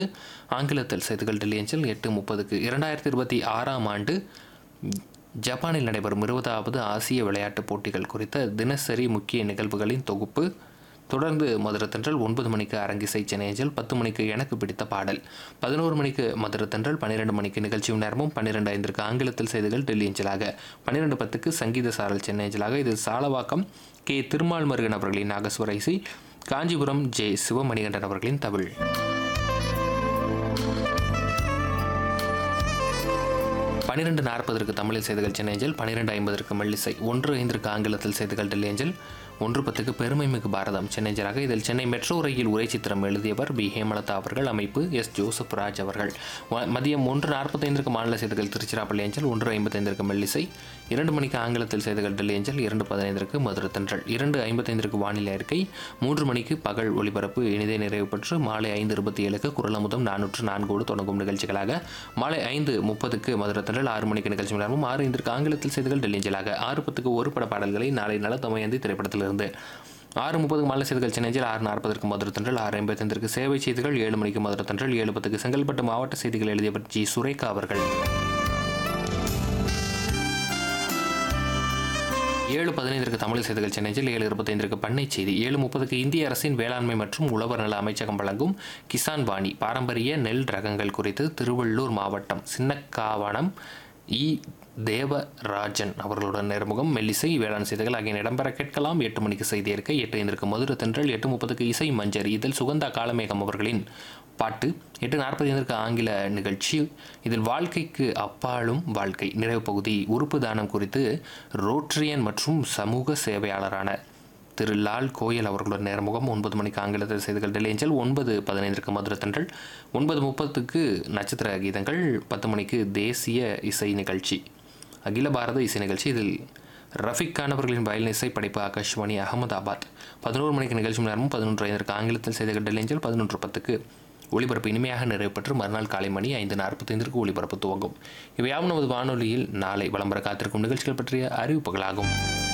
ஆங்கிலத்தில் செய்திகள் டெல்லி அஞ்சல் எட்டு முப்பதுக்கு இரண்டாயிரத்தி இருபத்தி ஆறாம் ஆண்டு ஜப்பானில் நடைபெறும் இருபதாவது ஆசிய விளையாட்டுப் போட்டிகள் குறித்த தினசரி முக்கிய நிகழ்வுகளின் தொகுப்பு தொடர்ந்து மதுரத்தன்றல் ஒன்பது மணிக்கு அரங்கிசை சென்னையஞ்சல் பத்து மணிக்கு எனக்கு பிடித்த பாடல் பதினோரு மணிக்கு மதுரத்தன்றல் பன்னிரெண்டு மணிக்கு நிகழ்ச்சியும் நேரமும் பன்னிரெண்டு ஐந்திற்கு ஆங்கிலத்தில் செய்திகள் டெல்லி அஞ்சலாக பன்னிரெண்டு பத்துக்கு சங்கீத சாரல் சென்னை அஞ்சலாக இது சாலவாக்கம் கே திருமால் முருகன் அவர்களின் நாகஸ்வர இசை காஞ்சிபுரம் ஜே சிவமணிகண்டன் அவர்களின் தமிழ் பன்னிரெண்டு நாற்பதற்கு தமிழில் செய்திகள் சென்னை அஞ்சல் பன்னிரெண்டு ஐம்பதற்கு மெல்லிசை ஒன்று ஐந்திற்கு ஆங்கிலத்தில் செய்திகள் டெல்லி அஞ்சல் ஒன்று பத்துக்கு பெருமைமிகு பாரதம் சென்னை அஞ்சலாக இதில் சென்னை மெட்ரோ ரயில் உரை சித்திரம் எழுதியவர் பி ஹேமலதா அவர்கள் அமைப்பு எஸ் ஜோசப் ராஜ் அவர்கள் வ- மதியம் ஒன்று நாற்பத்தைந்திற்கு மாநில செய்திகள் திருச்சிராப்பள்ளி அஞ்சல் ஒன்று ஐம்பத்தைந்திற்கு மெல்லிசை இரண்டு மணிக்கு ஆங்கிலத்தில் செய்திகள் டெல்லி அஞ்சல் இரண்டு பதினைந்திற்கு மதுரை தென்றல் இரண்டு ஐம்பத்தைந்திற்கு வானிலை அறிக்கை மூன்று மணிக்கு பகல் ஒளிபரப்பு இனிதே நிறைவு பெற்று மாலை ஐந்து இருபத்தி ஏழுக்கு குரலமுதம் நானூற்று நான்கோடு தொடங்கும் நிகழ்ச்சிகளாக மாலை ஐந்து முப்பதுக்கு மதுரை தென்றல் ஆறு மணிக்கு நிகழ்ச்சி நேரமும் ஆறு ஐந்திற்கு ஆங்கிலத்தில் செய்திகள் டெல்லி அஞ்சலாக ஆறு பத்துக்கு ஒரு பட பாடல்களை நாளை நல தமயந்தி திரைப்படத்திலிருந்து ஆறு முப்பதுக்கு மாலை செய்திகள் சென்னையில் ஆறு நாற்பதற்கு மதுரை தென்றல் ஆறு ஐம்பத்தைந்திற்கு சேவை செய்திகள் ஏழு மணிக்கு மதுரை தென்றல் ஏழு பத்துக்கு செங்கல்பட்டு மாவட்ட செய்திகள் எழுதியவர் ஜி சுரேகா அவர்கள் ஏழு பதினைந்திற்கு தமிழ் செய்திகள் சென்னையில் ஏழு இருபத்தைந்திற்கு பண்ணை செய்தி ஏழு முப்பதுக்கு இந்திய அரசின் வேளாண்மை மற்றும் உழவர் நல அமைச்சகம் வழங்கும் கிசான் வாணி பாரம்பரிய நெல் ரகங்கள் குறித்து திருவள்ளூர் மாவட்டம் சின்னக்காவனம் இ தேவராஜன் அவர்களுடன் நேர்முகம் மெல்லிசை வேளாண் செய்திகள் ஆகிய இடம்பெற கேட்கலாம் எட்டு மணிக்கு செய்தி இருக்க எட்டு ஐந்திற்கு மதுரை தென்றல் எட்டு முப்பதுக்கு இசை மஞ்சர் இதில் சுகந்தா காலமேகம் அவர்களின் பாட்டு எட்டு நாற்பத்தி ஐந்திற்கு ஆங்கில நிகழ்ச்சி இதில் வாழ்க்கைக்கு அப்பாலும் வாழ்க்கை நிறைவு பகுதி உறுப்பு தானம் குறித்து ரோட்ரியன் மற்றும் சமூக சேவையாளரான திரு லால் கோயல் அவர்களுடன் நேர்முகம் ஒன்பது மணிக்கு ஆங்கிலத்தில் செய்திகள் டெல்லி ஏஞ்சல் ஒன்பது பதினைந்திற்கு மதுரை தென்றல் ஒன்பது முப்பதுக்கு நட்சத்திர கீதங்கள் பத்து மணிக்கு தேசிய இசை நிகழ்ச்சி அகில பாரத இசை நிகழ்ச்சி இதில் ரஃபிக் கான் அவர்களின் வயலின் இசை படைப்பு ஆகாஷ்வாணி அகமதாபாத் பதினோரு மணிக்கு நிகழ்ச்சி நேரமும் பதினொன்று ஐந்திற்கு ஆங்கிலத்தில் செய்திகள் டெல்லி ஏஞ்சல் பதினொன்று பத்துக்கு ஒளிபரப்பு இனிமையாக நிறைவு பெற்று மறுநாள் காலை மணி ஐந்து நாற்பத்தைந்திற்கு ஒளிபரப்பு துவங்கும் இவையாவும் நமது வானொலியில் நாளை விளம்பர காத்திருக்கும் நிகழ்ச்சிகள் பற்றிய அறிவிப்புகளாகும்